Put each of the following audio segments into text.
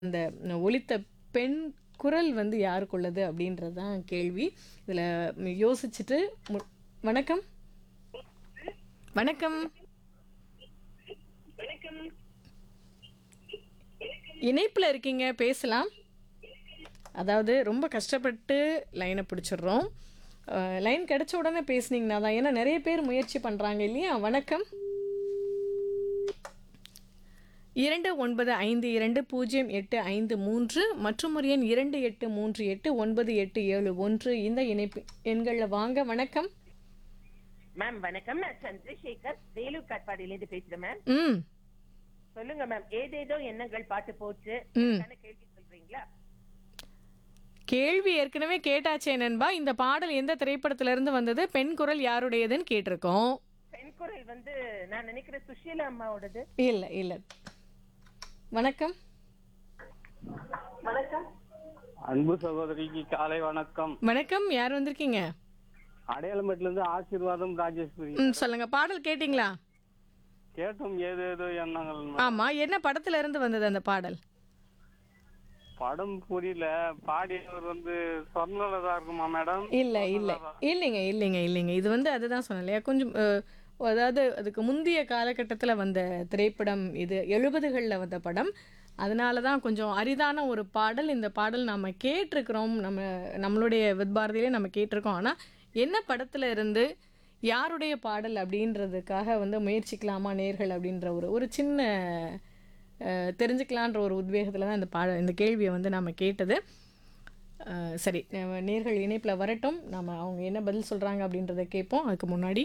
அந்த ஒலித்த பெண் குரல் வந்து யாருக்குள்ளது அப்படின்றது தான் கேள்வி இதில் யோசிச்சுட்டு மு- வணக்கம் வணக்கம் இணைப்பில் இருக்கீங்க பேசலாம் அதாவது ரொம்ப கஷ்டப்பட்டு லைனை பிடிச்சிடுறோம் லைன் கிடைச்ச உடனே பேசுனீங்கன்னா தான் ஏன்னா நிறைய பேர் முயற்சி பண்ணுறாங்க இல்லையா வணக்கம் இரண்டு ஒன்பது ஐந்து இரண்டு பூஜ்ஜியம் எட்டு ஐந்து மூன்று மற்றும் ஒரு எண் இரண்டு எட்டு மூன்று எட்டு ஒன்பது எட்டு ஏழு ஒன்று இந்த இணைப்பு எண்களில் வாங்க வணக்கம் மேம் வணக்கம் நான் சந்திரசேகர் வேலூர் காட்பாடியிலேருந்து பேசுறேன் மேம் ம் சொல்லுங்க மேம் ஏதேதோ எண்ணங்கள் பாட்டு போச்சு ம். எனக்கான கேள்வி சொல்றீங்களா கேள்வி ஏற்கனவே கேட்டாச்சே நண்பா இந்த பாடல் எந்த திரைப்படத்துல இருந்து வந்தது பெண் குரல் யாருடையதுன்னு கேட்டிருக்கோம் பெண் குரல் வந்து நான் நினைக்கிறேன் சுஷீலா அம்மாவோடது இல்லை இல்லை வணக்கம் வணக்கம் அன்பு சகோதரிக்கு காலை வணக்கம் வணக்கம் யார் வந்திருக்கீங்க அடையாளமேட்டுல இருந்து ஆசீர்வாதம் ராஜேஸ்வரி ம் சொல்லுங்க பாடல் கேட்டிங்களா கேட்டோம் ஏதேதோ எண்ணங்கள் ஆமா என்ன படத்துல இருந்து வந்தது அந்த பாடல் படம் புரியல பாடியவர் வந்து சொர்ணலதா இருக்குமா மேடம் இல்ல இல்ல இல்லைங்க இல்லைங்க இல்லைங்க இது வந்து அதுதான் சொன்னேன் இல்லையா கொஞ்சம் அஹ், அதாவது அதுக்கு முந்தைய காலகட்டத்தில் வந்த திரைப்படம் இது எழுபதுகளில் வந்த படம் அதனால தான் கொஞ்சம் அரிதான ஒரு பாடல் இந்த பாடல் நம்ம கேட்டிருக்கிறோம் நம்ம நம்மளுடைய வித்பாரதியிலே நம்ம கேட்டிருக்கோம் ஆனால் என்ன படத்துல இருந்து யாருடைய பாடல் அப்படின்றதுக்காக வந்து முயற்சிக்கலாமா நேர்கள் அப்படின்ற ஒரு ஒரு சின்ன அஹ், தெரிஞ்சுக்கலான்ற ஒரு உத்வேகத்தில் தான் இந்த பாட இந்த கேள்வியை வந்து நம்ம கேட்டது அஹ், சரி நம்ம நேர்கள் இணைப்பில் வரட்டும் நம்ம அவங்க என்ன பதில் சொல்கிறாங்க அப்படின்றத கேட்போம் அதுக்கு முன்னாடி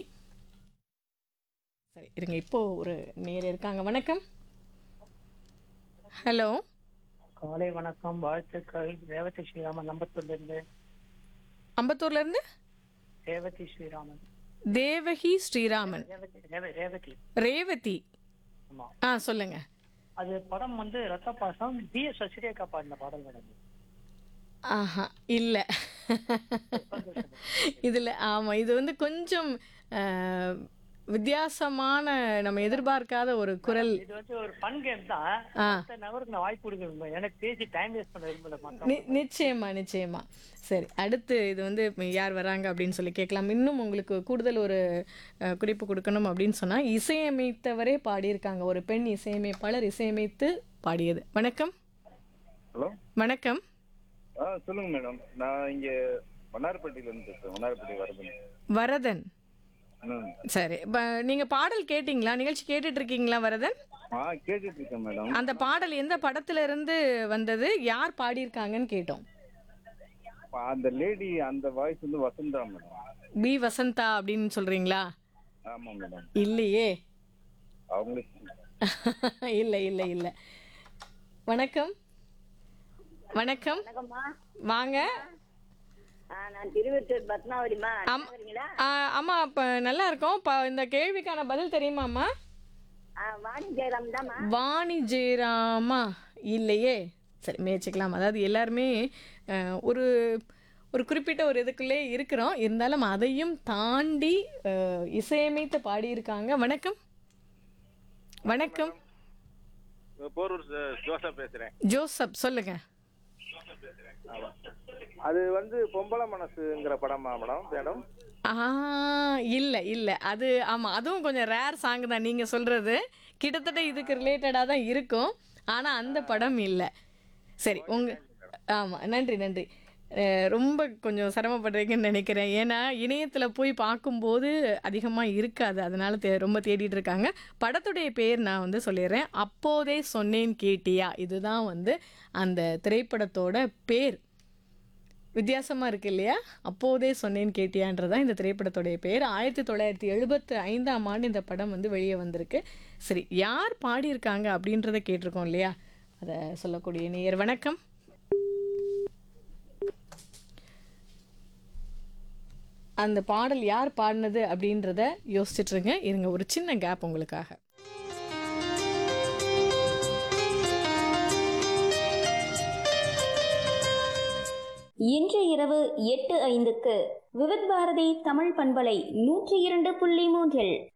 சரி இருங்க இப்போ ஒரு நேர் இருக்காங்க வணக்கம் ஹலோ காலை வணக்கம் வாழ்த்துக்கள் ரேவதி ஸ்ரீராமன் நம்பத்தூர்ல இருந்து அம்பத்தூர்ல இருந்து ரேவதி ஸ்ரீராமன் தேவகி ஸ்ரீராமன் ரேவதி ரேவ- ரேவதி ரேவதி ஆமா ஆ சொல்லுங்க அது படம் வந்து ரத்த பாசம் பி எஸ் சசிரேகா பாடின பாடல் மேடம் ஆஹா இல்லை இதில் ஆமாம் இது வந்து கொஞ்சம் அஹ், வித்தியாசமான நம்ம எதிர்பார்க்காத ஒரு குரல் இது வந்து ஒரு ஃபன் கேம் தான் ஆ அடுத்த நபருக்கு நான் வாய்ப்பு கொடுக்க விரும்புறேன். எனக்கு பேசி டைம் வேஸ்ட் பண்ண விரும்பல மக்கள் நி- நிச்சயமா நிச்சயமா சரி அடுத்து இது வந்து இப்ப யார் வராங்க அப்படின்னு சொல்லி கேட்கலாம் இன்னும் உங்களுக்கு கூடுதல் ஒரு அஹ், குறிப்பு கொடுக்கணும் அப்படின்னு சொன்னால் இசையமைத்தவரே பாடியிருக்காங்க ஒரு பெண் இசையமைப்பாளர் இசையமைத்து பாடியது வணக்கம் ஹலோ வணக்கம் ஆ சொல்லுங்க மேடம் நான் இங்க வண்ணாரப்பேட்டையில இருந்து பேசுறேன் வண்ணாரப்பேட்டை வரதுங்க வரதன் ம். சரி இப்போ நீங்கள் பாடல் கேட்டிங்களா நிகழ்ச்சி கேட்டுட்டு இருக்கீங்களா வரதன் ஆ கேட்டுட்டு இருக்கேன் மேடம் அந்த பாடல் எந்த படத்துல இருந்து வந்தது யார் பாடியிருக்காங்கன்னு கேட்டோம் அந்த லேடி அந்த வாய்ஸ் வந்து வசந்தா மேடம் பி வசந்தா அப்படின்னு சொல்றீங்களா ஆமா மேடம் இல்லையே அவங்களுக்கு இல்லை இல்லை இல்லை வணக்கம் வணக்கம் வணக்கம்மா வாங்க ஆ, நான் திருவெட்டூர் பத்மாவதிமா ஆம். இருக்கிறீங்களா ஆ, ஆமா இப்போ நல்லா இருக்கோம் இப்போ இந்த கேள்விக்கான பதில் தெரியுமாம்மா ஆ, வாணி ஜெயராம் தாம்மா வாணி ஜெயராமா இல்லையே சரி முயற்சிக்கலாம் அதாவது எல்லாருமே அஹ், ஒரு ஒரு குறிப்பிட்ட ஒரு இதுக்குள்ளே இருக்கிறோம் இருந்தாலும் அதையும் தாண்டி அஹ், இசையமைத்து பாடியிருக்காங்க வணக்கம் வணக்கம் போரூர் ஜோசப் பேசுறேன் ஜோசப் சொல்லுங்க அது வந்து பொம்பளை மனசுங்கிற படமா மேடம் மேடம் ஆ இல்லை இல்லை அது ஆமாம் அதுவும் கொஞ்சம் ரேர் சாங் தான் நீங்கள் சொல்கிறது கிட்டத்தட்ட இதுக்கு ரிலேட்டடாக தான் இருக்கும் ஆனால் அந்த படம் இல்லை சரி உங்கள் ஆமாம் நன்றி நன்றி அஹ், ரொம்ப கொஞ்சம் சிரமப்படுறீங்கன்னு நினைக்கிறேன் ஏன்னா இணையத்தில் போய் பார்க்கும்போது அதிகமாக இருக்காது அதனால தே ரொம்ப தேடிட்டு இருக்காங்க படத்துடைய பேர் நான் வந்து சொல்லிடுறேன் அப்போதே சொன்னேன் கேட்டியா இதுதான் வந்து அந்த திரைப்படத்தோட பேர் வித்தியாசமாக இருக்கு இல்லையா அப்போதே சொன்னேன் கேட்டியான்றதான் இந்த திரைப்படத்துடைய பேர் ஆயிரத்தி தொள்ளாயிரத்தி எழுபத்து ஐந்தாம் ஆண்டு இந்த படம் வந்து வெளியே வந்திருக்கு சரி யார் பாடியிருக்காங்க அப்படின்றத கேட்டிருக்கோம் இல்லையா அதை சொல்லக்கூடிய நேயர் வணக்கம் அந்த பாடல் யார் பாடினது அப்படின்றத யோசிச்சுட்ருங்க இருங்க ஒரு சின்ன கேப் உங்களுக்காக இன்று இரவு எட்டு ஐந்துக்கு விவித் பாரதி தமிழ் பண்பலை நூற்றி இரண்டு புள்ளி மூன்றில்